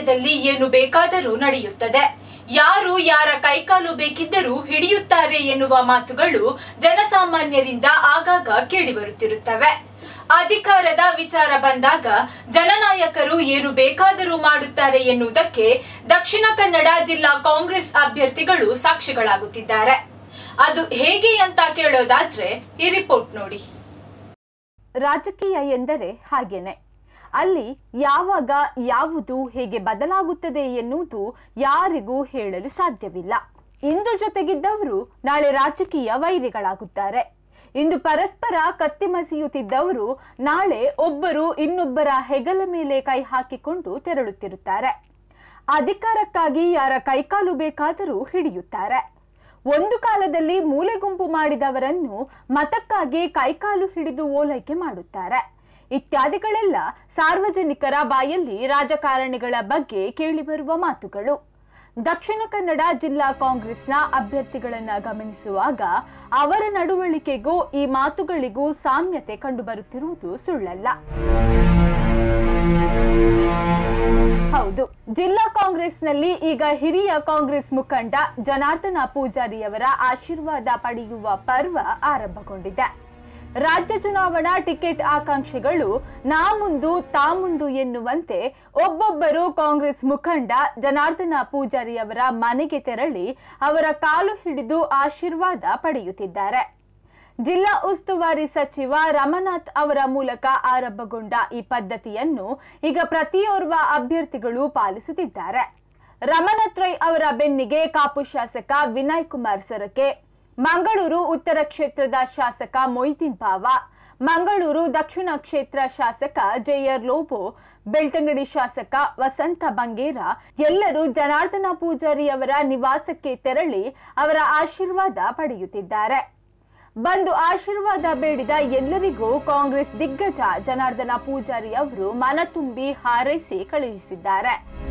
ರಾಜ್ಯದಲ್ಲಿ ಏನು ಬೇಕಾದರೂ ನಡೆಯುತ್ತದೆ ಯಾರು ಯಾರ ಕೈಕಾಲು ಬೇಕಿದ್ದರೂ ಹಿಡಿಯುತ್ತಾರೆ ಎನ್ನುವ ಮಾತುಗಳು ಜನಸಾಮಾನ್ಯರಿಂದ ಆಗಾಗ ಕೇಳಿಬರುತ್ತಿರುತ್ತವೆ ಅಧಿಕಾರದ ವಿಚಾರ ಬಂದಾಗ ಜನನಾಯಕರು ಏನು ಬೇಕಾದರೂ ಮಾಡುತ್ತಾರೆ ಎನ್ನುವುದಕ್ಕೆ ದಕ್ಷಿಣ ಕನ್ನಡ ಜಿಲ್ಲಾ ಕಾಂಗ್ರೆಸ್ ಅಭ್ಯರ್ಥಿಗಳು ಸಾಕ್ಷಿಗಳಾಗುತ್ತಿದ್ದಾರೆ ಅದು ಹೇಗೆ ಅಂತ ಕೇಳೋದಾದ್ರೆ ಈ ರಿಪೋರ್ಟ್ ನೋಡಿ ರಾಜಕೀಯ ಎಂದರೆ ಹಾಗೇನೆ ಅಲ್ಲಿ ಯಾವಾಗ ಯಾವುದು ಹೇಗೆ ಬದಲಾಗುತ್ತದೆ ಎನ್ನುವುದು ಯಾರಿಗೂ ಹೇಳಲು ಸಾಧ್ಯವಿಲ್ಲ ಇಂದು ಜೊತೆಗಿದ್ದವರು ನಾಳೆ ರಾಜಕೀಯ ವೈರಿಗಳಾಗುತ್ತಾರೆ ಇಂದು ಪರಸ್ಪರ ಕತ್ತಿಮಸಿಯುತ್ತಿದ್ದವರು ನಾಳೆ ಒಬ್ಬರು ಇನ್ನೊಬ್ಬರ ಹೆಗಲ ಮೇಲೆ ಕೈ ಹಾಕಿಕೊಂಡು ತೆರಳುತ್ತಿರುತ್ತಾರೆ ಅಧಿಕಾರಕ್ಕಾಗಿ ಯಾರ ಕೈಕಾಲು ಬೇಕಾದರೂ ಹಿಡಿಯುತ್ತಾರೆ ಒಂದು ಕಾಲದಲ್ಲಿ ಮೂಲೆ ಗುಂಪು ಮಾಡಿದವರನ್ನು ಮತಕ್ಕಾಗಿ ಕೈಕಾಲು ಹಿಡಿದು ಓಲೈಕೆ ಮಾಡುತ್ತಾರೆ ಇತ್ಯಾದಿಗಳೆಲ್ಲ ಸಾರ್ವಜನಿಕರ ಬಾಯಲ್ಲಿ ರಾಜಕಾರಣಿಗಳ ಬಗ್ಗೆ ಕೇಳಿಬರುವ ಮಾತುಗಳು ದಕ್ಷಿಣ ಕನ್ನಡ ಜಿಲ್ಲಾ ಕಾಂಗ್ರೆಸ್ನ ಅಭ್ಯರ್ಥಿಗಳನ್ನ ಗಮನಿಸುವಾಗ ಅವರ ನಡವಳಿಕೆಗೂ ಈ ಮಾತುಗಳಿಗೂ ಸಾಮ್ಯತೆ ಕಂಡುಬರುತ್ತಿರುವುದು ಸುಳ್ಳಲ್ಲ ಹೌದು ಜಿಲ್ಲಾ ಕಾಂಗ್ರೆಸ್ನಲ್ಲಿ ಈಗ ಹಿರಿಯ ಕಾಂಗ್ರೆಸ್ ಮುಖಂಡ ಜನಾರ್ದನ ಪೂಜಾರಿಯವರ ಆಶೀರ್ವಾದ ಪಡೆಯುವ ಪರ್ವ ಆರಂಭಗೊಂಡಿದೆ ರಾಜ್ಯ ಚುನಾವಣಾ ಟಿಕೆಟ್ ಆಕಾಂಕ್ಷಿಗಳು ನಾ ಮುಂದು ತಾ ಮುಂದು ಎನ್ನುವಂತೆ ಒಬ್ಬೊಬ್ಬರು ಕಾಂಗ್ರೆಸ್ ಮುಖಂಡ ಜನಾರ್ದನ ಪೂಜಾರಿಯವರ ಮನೆಗೆ ತೆರಳಿ ಅವರ ಕಾಲು ಹಿಡಿದು ಆಶೀರ್ವಾದ ಪಡೆಯುತ್ತಿದ್ದಾರೆ ಜಿಲ್ಲಾ ಉಸ್ತುವಾರಿ ಸಚಿವ ರಮನಾಥ್ ಅವರ ಮೂಲಕ ಆರಂಭಗೊಂಡ ಈ ಪದ್ಧತಿಯನ್ನು ಈಗ ಪ್ರತಿಯೋರ್ವ ಅಭ್ಯರ್ಥಿಗಳು ಪಾಲಿಸುತ್ತಿದ್ದಾರೆ ರಮನಾಥ್ ರೈ ಅವರ ಬೆನ್ನಿಗೆ ಕಾಪು ಶಾಸಕ ವಿನಯ್ ಕುಮಾರ್ ಸೊರಕೆ ಮಂಗಳೂರು ಉತ್ತರ ಕ್ಷೇತ್ರದ ಶಾಸಕ ಮೊಯ್ದೀನ್ ಬಾವ ಮಂಗಳೂರು ದಕ್ಷಿಣ ಕ್ಷೇತ್ರ ಶಾಸಕ ಜೆಆರ್ ಲೋಬೋ ಬೆಳ್ತಂಗಡಿ ಶಾಸಕ ವಸಂತ ಬಂಗೇರ ಎಲ್ಲರೂ ಜನಾರ್ದನ ಪೂಜಾರಿ ಅವರ ನಿವಾಸಕ್ಕೆ ತೆರಳಿ ಅವರ ಆಶೀರ್ವಾದ ಪಡೆಯುತ್ತಿದ್ದಾರೆ ಬಂದು ಆಶೀರ್ವಾದ ಬೇಡಿದ ಎಲ್ಲರಿಗೂ ಕಾಂಗ್ರೆಸ್ ದಿಗ್ಗಜ ಜನಾರ್ದನ ಪೂಜಾರಿ ಅವರು ಮನ ತುಂಬಿ ಹಾರೈಸಿ ಕಳುಹಿಸಿದ್ದಾರೆ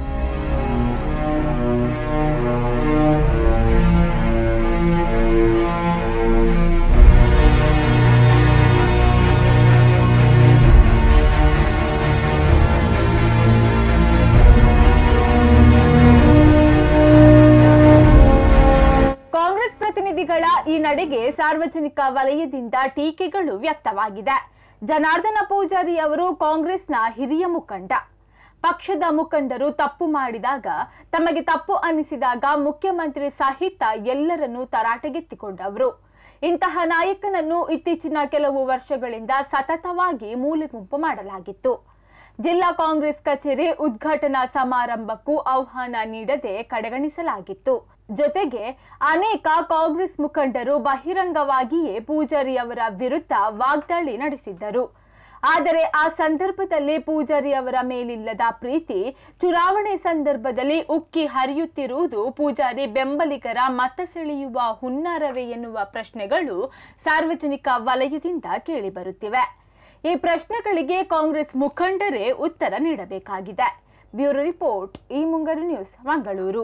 ಕಾಂಗ್ರೆಸ್ ಪ್ರತಿನಿಧಿಗಳ ಈ ನಡೆಗೆ ಸಾರ್ವಜನಿಕ ವಲಯದಿಂದ ಟೀಕೆಗಳು ವ್ಯಕ್ತವಾಗಿದೆ ಜನಾರ್ದನ ಪೂಜಾರಿ ಅವರು ಕಾಂಗ್ರೆಸ್ನ ಹಿರಿಯ ಮುಖಂಡ ಪಕ್ಷದ ಮುಖಂಡರು ತಪ್ಪು ಮಾಡಿದಾಗ ತಮಗೆ ತಪ್ಪು ಅನಿಸಿದಾಗ ಮುಖ್ಯಮಂತ್ರಿ ಸಹಿತ ಎಲ್ಲರನ್ನೂ ತರಾಟೆಗೆತ್ತಿಕೊಂಡವರು ಇಂತಹ ನಾಯಕನನ್ನು ಇತ್ತೀಚಿನ ಕೆಲವು ವರ್ಷಗಳಿಂದ ಸತತವಾಗಿ ಮೂಲೆಗುಂಪು ಮಾಡಲಾಗಿತ್ತು ಜಿಲ್ಲಾ ಕಾಂಗ್ರೆಸ್ ಕಚೇರಿ ಉದ್ಘಾಟನಾ ಸಮಾರಂಭಕ್ಕೂ ಆಹ್ವಾನ ನೀಡದೆ ಕಡೆಗಣಿಸಲಾಗಿತ್ತು ಜೊತೆಗೆ ಅನೇಕ ಕಾಂಗ್ರೆಸ್ ಮುಖಂಡರು ಬಹಿರಂಗವಾಗಿಯೇ ಪೂಜಾರಿ ಅವರ ವಿರುದ್ಧ ವಾಗ್ದಾಳಿ ನಡೆಸಿದ್ದರು ಆದರೆ ಆ ಸಂದರ್ಭದಲ್ಲಿ ಪೂಜಾರಿ ಅವರ ಮೇಲಿಲ್ಲದ ಪ್ರೀತಿ ಚುನಾವಣೆ ಸಂದರ್ಭದಲ್ಲಿ ಉಕ್ಕಿ ಹರಿಯುತ್ತಿರುವುದು ಪೂಜಾರಿ ಬೆಂಬಲಿಗರ ಮತ ಸೆಳೆಯುವ ಹುನ್ನಾರವೇ ಎನ್ನುವ ಪ್ರಶ್ನೆಗಳು ಸಾರ್ವಜನಿಕ ವಲಯದಿಂದ ಕೇಳಿಬರುತ್ತಿವೆ ಈ ಪ್ರಶ್ನೆಗಳಿಗೆ ಕಾಂಗ್ರೆಸ್ ಮುಖಂಡರೇ ಉತ್ತರ ನೀಡಬೇಕಾಗಿದೆ ಬ್ಯೂರೋ ರಿಪೋರ್ಟ್ ಈ ಮುಂಗರು ನ್ಯೂಸ್ ಮಂಗಳೂರು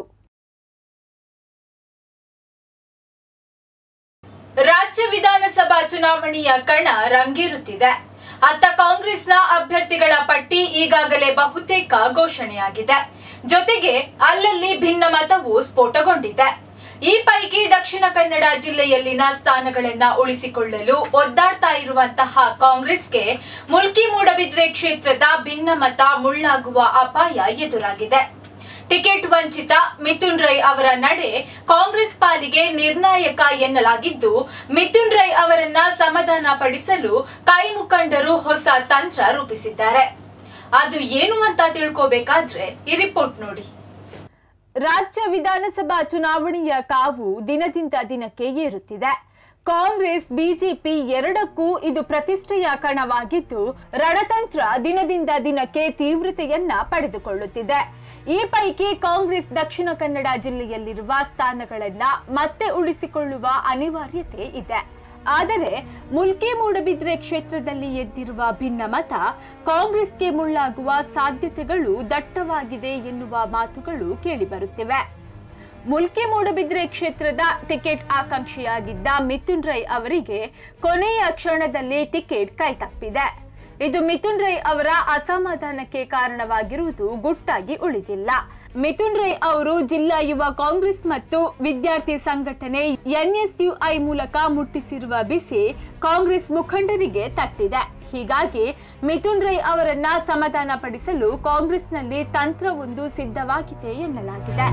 ರಾಜ್ಯ ವಿಧಾನಸಭಾ ಚುನಾವಣೆಯ ಕಣ ರಂಗೇರುತ್ತಿದೆ ಅತ್ತ ಕಾಂಗ್ರೆಸ್ನ ಅಭ್ಯರ್ಥಿಗಳ ಪಟ್ಟಿ ಈಗಾಗಲೇ ಬಹುತೇಕ ಘೋಷಣೆಯಾಗಿದೆ ಜೊತೆಗೆ ಅಲ್ಲಲ್ಲಿ ಭಿನ್ನಮತವು ಸ್ಫೋಟಗೊಂಡಿದೆ ಈ ಪೈಕಿ ದಕ್ಷಿಣ ಕನ್ನಡ ಜಿಲ್ಲೆಯಲ್ಲಿನ ಸ್ಥಾನಗಳನ್ನ ಉಳಿಸಿಕೊಳ್ಳಲು ಒದ್ದಾಡ್ತಾ ಇರುವಂತಹ ಕಾಂಗ್ರೆಸ್ಗೆ ಮುಲ್ಕಿ ಮೂಡಬಿದ್ರೆ ಕ್ಷೇತ್ರದ ಭಿನ್ನಮತ ಮುಳ್ಳಾಗುವ ಅಪಾಯ ಎದುರಾಗಿದೆ ಟಿಕೆಟ್ ವಂಚಿತ ಮಿಥುನ್ ರೈ ಅವರ ನಡೆ ಕಾಂಗ್ರೆಸ್ ಪಾಲಿಗೆ ನಿರ್ಣಾಯಕ ಎನ್ನಲಾಗಿದ್ದು ಮಿಥುನ್ ರೈ ಅವರನ್ನ ಸಮಾಧಾನ ಪಡಿಸಲು ಕೈ ಮುಖಂಡರು ಹೊಸ ತಂತ್ರ ರೂಪಿಸಿದ್ದಾರೆ ಅದು ಏನು ಅಂತ ತಿಳ್ಕೋಬೇಕಾದ್ರೆ ಈ ರಿಪೋರ್ಟ್ ನೋಡಿ ರಾಜ್ಯ ವಿಧಾನಸಭಾ ಚುನಾವಣೆಯ ಕಾವು ದಿನದಿಂದ ದಿನಕ್ಕೆ ಏರುತ್ತಿದೆ ಕಾಂಗ್ರೆಸ್ ಬಿಜೆಪಿ ಎರಡಕ್ಕೂ ಇದು ಪ್ರತಿಷ್ಠೆಯ ಕಣವಾಗಿದ್ದು ರಣತಂತ್ರ ದಿನದಿಂದ ದಿನಕ್ಕೆ ತೀವ್ರತೆಯನ್ನ ಪಡೆದುಕೊಳ್ಳುತ್ತಿದೆ ಈ ಪೈಕಿ ಕಾಂಗ್ರೆಸ್ ದಕ್ಷಿಣ ಕನ್ನಡ ಜಿಲ್ಲೆಯಲ್ಲಿರುವ ಸ್ಥಾನಗಳನ್ನ ಮತ್ತೆ ಉಳಿಸಿಕೊಳ್ಳುವ ಅನಿವಾರ್ಯತೆ ಇದೆ ಆದರೆ ಮುಲ್ಕಿ ಮೂಡಬಿದ್ರೆ ಕ್ಷೇತ್ರದಲ್ಲಿ ಎದ್ದಿರುವ ಭಿನ್ನಮತ ಕಾಂಗ್ರೆಸ್ಗೆ ಮುಳ್ಳಾಗುವ ಸಾಧ್ಯತೆಗಳು ದಟ್ಟವಾಗಿದೆ ಎನ್ನುವ ಮಾತುಗಳು ಕೇಳಿಬರುತ್ತಿವೆ ಮುಲ್ಕಿ ಮೂಡಬಿದ್ರೆ ಕ್ಷೇತ್ರದ ಟಿಕೆಟ್ ಆಕಾಂಕ್ಷಿಯಾಗಿದ್ದ ಮಿಥುನ್ ರೈ ಅವರಿಗೆ ಕೊನೆಯ ಕ್ಷಣದಲ್ಲಿ ಟಿಕೆಟ್ ಕೈತಪ್ಪಿದೆ ಇದು ಮಿಥುನ್ ರೈ ಅವರ ಅಸಮಾಧಾನಕ್ಕೆ ಕಾರಣವಾಗಿರುವುದು ಗುಟ್ಟಾಗಿ ಉಳಿದಿಲ್ಲ ಮಿಥುನ್ ರೈ ಅವರು ಜಿಲ್ಲಾ ಯುವ ಕಾಂಗ್ರೆಸ್ ಮತ್ತು ವಿದ್ಯಾರ್ಥಿ ಸಂಘಟನೆ ಎನ್ಎಸ್ಯುಐ ಮೂಲಕ ಮುಟ್ಟಿಸಿರುವ ಬಿಸಿ ಕಾಂಗ್ರೆಸ್ ಮುಖಂಡರಿಗೆ ತಟ್ಟಿದೆ ಹೀಗಾಗಿ ಮಿಥುನ್ ರೈ ಅವರನ್ನ ಸಮಾಧಾನ ಪಡಿಸಲು ಕಾಂಗ್ರೆಸ್ನಲ್ಲಿ ತಂತ್ರವೊಂದು ಸಿದ್ಧವಾಗಿದೆ ಎನ್ನಲಾಗಿದೆ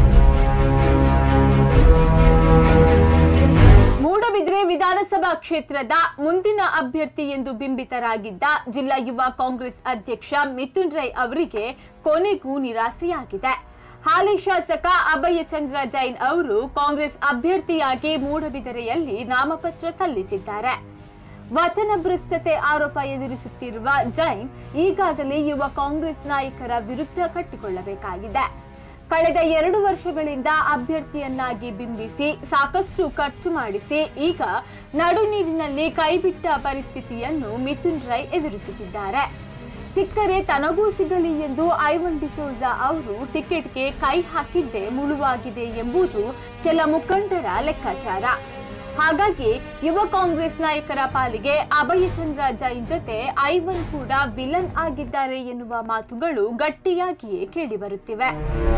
ಮೂಡಬಿದ್ರೆ ವಿಧಾನಸಭಾ ಕ್ಷೇತ್ರದ ಮುಂದಿನ ಅಭ್ಯರ್ಥಿ ಎಂದು ಬಿಂಬಿತರಾಗಿದ್ದ ಜಿಲ್ಲಾ ಯುವ ಕಾಂಗ್ರೆಸ್ ಅಧ್ಯಕ್ಷ ಮಿಥುನ್ ರೈ ಅವರಿಗೆ ಕೊನೆಗೂ ನಿರಾಸೆಯಾಗಿದೆ ಹಾಲಿ ಶಾಸಕ ಅಭಯ ಚಂದ್ರ ಜೈನ್ ಅವರು ಕಾಂಗ್ರೆಸ್ ಅಭ್ಯರ್ಥಿಯಾಗಿ ಮೂಡಬಿದರೆಯಲ್ಲಿ ನಾಮಪತ್ರ ಸಲ್ಲಿಸಿದ್ದಾರೆ ವಚನಭ್ರಷ್ಟತೆ ಆರೋಪ ಎದುರಿಸುತ್ತಿರುವ ಜೈನ್ ಈಗಾಗಲೇ ಯುವ ಕಾಂಗ್ರೆಸ್ ನಾಯಕರ ವಿರುದ್ಧ ಕಟ್ಟಿಕೊಳ್ಳಬೇಕಾಗಿದೆ ಕಳೆದ ಎರಡು ವರ್ಷಗಳಿಂದ ಅಭ್ಯರ್ಥಿಯನ್ನಾಗಿ ಬಿಂಬಿಸಿ ಸಾಕಷ್ಟು ಖರ್ಚು ಮಾಡಿಸಿ ಈಗ ನಡುನೀರಿನಲ್ಲಿ ಕೈಬಿಟ್ಟ ಪರಿಸ್ಥಿತಿಯನ್ನು ಮಿಥುನ್ ರೈ ಎದುರಿಸುತ್ತಿದ್ದಾರೆ ಸಿಕ್ಕರೆ ತನಗೂ ಸಿಗಲಿ ಎಂದು ಐವನ್ ಡಿಸೋಜ ಅವರು ಟಿಕೆಟ್ಗೆ ಕೈ ಹಾಕಿದ್ದೇ ಮುಳುವಾಗಿದೆ ಎಂಬುದು ಕೆಲ ಮುಖಂಡರ ಲೆಕ್ಕಾಚಾರ ಹಾಗಾಗಿ ಯುವ ಕಾಂಗ್ರೆಸ್ ನಾಯಕರ ಪಾಲಿಗೆ ಅಭಯಚಂದ್ರ ಜೈನ್ ಜೊತೆ ಐವನ್ ಕೂಡ ವಿಲನ್ ಆಗಿದ್ದಾರೆ ಎನ್ನುವ ಮಾತುಗಳು ಗಟ್ಟಿಯಾಗಿಯೇ ಕೇಳಿಬರುತ್ತಿವೆ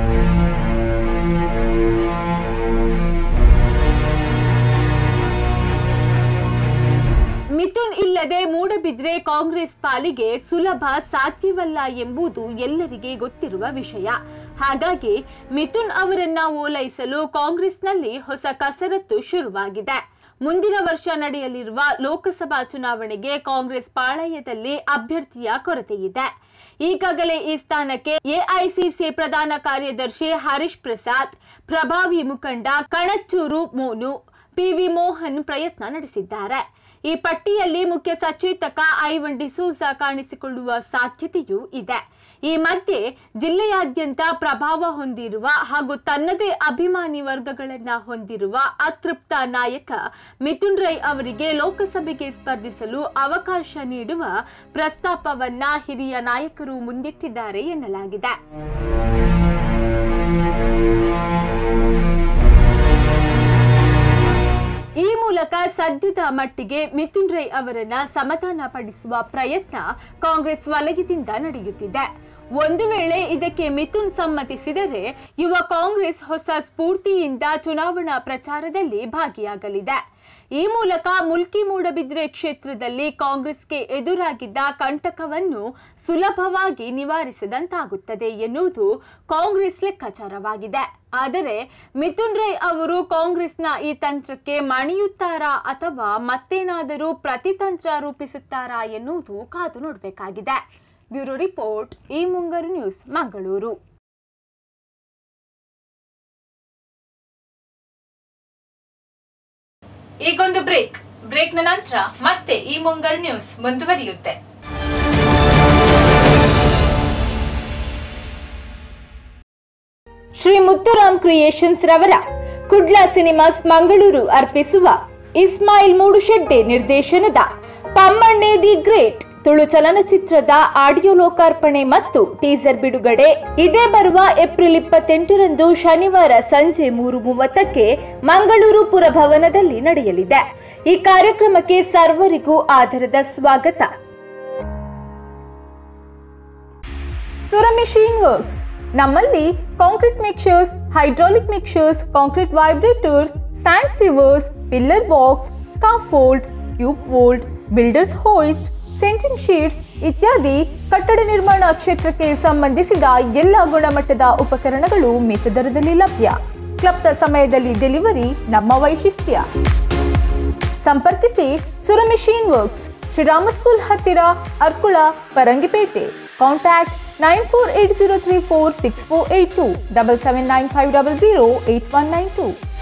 ಮಿಥುನ್ ಇಲ್ಲದೆ ಮೂಡಬಿದ್ರೆ ಕಾಂಗ್ರೆಸ್ ಪಾಲಿಗೆ ಸುಲಭ ಸಾಧ್ಯವಲ್ಲ ಎಂಬುದು ಎಲ್ಲರಿಗೆ ಗೊತ್ತಿರುವ ವಿಷಯ ಹಾಗಾಗಿ ಮಿಥುನ್ ಅವರನ್ನ ಓಲೈಸಲು ಕಾಂಗ್ರೆಸ್ನಲ್ಲಿ ಹೊಸ ಕಸರತ್ತು ಶುರುವಾಗಿದೆ ಮುಂದಿನ ವರ್ಷ ನಡೆಯಲಿರುವ ಲೋಕಸಭಾ ಚುನಾವಣೆಗೆ ಕಾಂಗ್ರೆಸ್ ಪಾಳಯದಲ್ಲಿ ಅಭ್ಯರ್ಥಿಯ ಕೊರತೆಯಿದೆ ಈಗಾಗಲೇ ಈ ಸ್ಥಾನಕ್ಕೆ ಎಐಸಿಸಿ ಪ್ರಧಾನ ಕಾರ್ಯದರ್ಶಿ ಹರೀಶ್ ಪ್ರಸಾದ್ ಪ್ರಭಾವಿ ಮುಖಂಡ ಕಣಚೂರು ಮೋನು ಪಿವಿ ಮೋಹನ್ ಪ್ರಯತ್ನ ನಡೆಸಿದ್ದಾರೆ ಈ ಪಟ್ಟಿಯಲ್ಲಿ ಮುಖ್ಯ ಸಚೇತಕ ಐವನ್ ಡಿಸೂಸ ಕಾಣಿಸಿಕೊಳ್ಳುವ ಸಾಧ್ಯತೆಯೂ ಇದೆ ಈ ಮಧ್ಯೆ ಜಿಲ್ಲೆಯಾದ್ಯಂತ ಪ್ರಭಾವ ಹೊಂದಿರುವ ಹಾಗೂ ತನ್ನದೇ ಅಭಿಮಾನಿ ವರ್ಗಗಳನ್ನ ಹೊಂದಿರುವ ಅತೃಪ್ತ ನಾಯಕ ಮಿಥುನ್ ರೈ ಅವರಿಗೆ ಲೋಕಸಭೆಗೆ ಸ್ಪರ್ಧಿಸಲು ಅವಕಾಶ ನೀಡುವ ಪ್ರಸ್ತಾಪವನ್ನ ಹಿರಿಯ ನಾಯಕರು ಮುಂದಿಟ್ಟಿದ್ದಾರೆ ಎನ್ನಲಾಗಿದೆ ಈ ಮೂಲಕ ಸದ್ಯದ ಮಟ್ಟಿಗೆ ಮಿಥುನ್ ರೈ ಅವರನ್ನ ಸಮಾಧಾನ ಪಡಿಸುವ ಪ್ರಯತ್ನ ಕಾಂಗ್ರೆಸ್ ವಲಯದಿಂದ ನಡೆಯುತ್ತಿದೆ ಒಂದು ವೇಳೆ ಇದಕ್ಕೆ ಮಿಥುನ್ ಸಮ್ಮತಿಸಿದರೆ ಯುವ ಕಾಂಗ್ರೆಸ್ ಹೊಸ ಸ್ಫೂರ್ತಿಯಿಂದ ಚುನಾವಣಾ ಪ್ರಚಾರದಲ್ಲಿ ಭಾಗಿಯಾಗಲಿದೆ ಈ ಮೂಲಕ ಮುಲ್ಕಿ ಮೂಡಬಿದ್ರೆ ಕ್ಷೇತ್ರದಲ್ಲಿ ಕಾಂಗ್ರೆಸ್ಗೆ ಎದುರಾಗಿದ್ದ ಕಂಟಕವನ್ನು ಸುಲಭವಾಗಿ ನಿವಾರಿಸಿದಂತಾಗುತ್ತದೆ ಎನ್ನುವುದು ಕಾಂಗ್ರೆಸ್ ಲೆಕ್ಕಾಚಾರವಾಗಿದೆ ಆದರೆ ಮಿಥುನ್ ರೈ ಅವರು ಕಾಂಗ್ರೆಸ್ನ ಈ ತಂತ್ರಕ್ಕೆ ಮಣಿಯುತ್ತಾರಾ ಅಥವಾ ಮತ್ತೇನಾದರೂ ಪ್ರತಿತಂತ್ರ ರೂಪಿಸುತ್ತಾರಾ ಎನ್ನುವುದು ಕಾದು ನೋಡಬೇಕಾಗಿದೆ ಬ್ಯೂರೋ ರಿಪೋರ್ಟ್ ಈ ಮುಂಗರು ನ್ಯೂಸ್ ಮಂಗಳೂರು ಈಗೊಂದು ಬ್ರೇಕ್ ಬ್ರೇಕ್ನ ನಂತರ ಮತ್ತೆ ಈ ಮುಂಗರ್ ನ್ಯೂಸ್ ಮುಂದುವರಿಯುತ್ತೆ ಶ್ರೀ ಮುತ್ತುರಾಮ್ ಕ್ರಿಯೇಷನ್ಸ್ ರವರ ಕುಡ್ಲ ಸಿನಿಮಾಸ್ ಮಂಗಳೂರು ಅರ್ಪಿಸುವ ಇಸ್ಮಾಯಿಲ್ ಮೂಡುಶೆಡ್ಡೆ ನಿರ್ದೇಶನದ ಪಮ್ಮಣ್ಣೆ ದಿ ಗ್ರೇಟ್ ತುಳು ಚಲನಚಿತ್ರದ ಆಡಿಯೋ ಲೋಕಾರ್ಪಣೆ ಮತ್ತು ಟೀಸರ್ ಬಿಡುಗಡೆ ಇದೇ ಬರುವ ಏಪ್ರಿಲ್ ಇಪ್ಪತ್ತೆಂಟರಂದು ಶನಿವಾರ ಸಂಜೆ ಮೂರು ಮೂವತ್ತಕ್ಕೆ ಮಂಗಳೂರು ಪುರಭವನದಲ್ಲಿ ನಡೆಯಲಿದೆ ಈ ಕಾರ್ಯಕ್ರಮಕ್ಕೆ ಸರ್ವರಿಗೂ ಆಧಾರದ ಸ್ವಾಗತ ಸುರ ಮಿಷಿನ್ ವರ್ಕ್ಸ್ ನಮ್ಮಲ್ಲಿ concrete mixers hydraulic mixers concrete vibrators sand sievers pillar box scaffold tube world builders hoist centring sheets ಇತ್ಯಾದಿ ಕಟ್ಟಡ ನಿರ್ಮಾಣ ಕ್ಷೇತ್ರಕ್ಕೆ ಸಂಬಂಧಿಸಿದ ಎಲ್ಲ ಗುಣಮಟ್ಟದ ಉಪಕರಣಗಳು ಮಿತ ದರದಲ್ಲಿ ಲಭ್ಯ ಕ್ಲಬ್ದ ಸಮಯದಲ್ಲಿ ಡೆಲಿವರಿ ನಮ್ಮ ವೈಶಿಷ್ಟ್ಯ ಸಂಪರ್ಕಿಸಿ ಸುರ ಮಿಷಿನ್ ವರ್ಕ್ಸ್ ಶ್ರೀರಾಮ ಸ್ಕೂಲ್ ಹತ್ತಿರ Arkula Parangipete contact nine four eight zero three four six four eight two double seven nine five double zero eight one nine to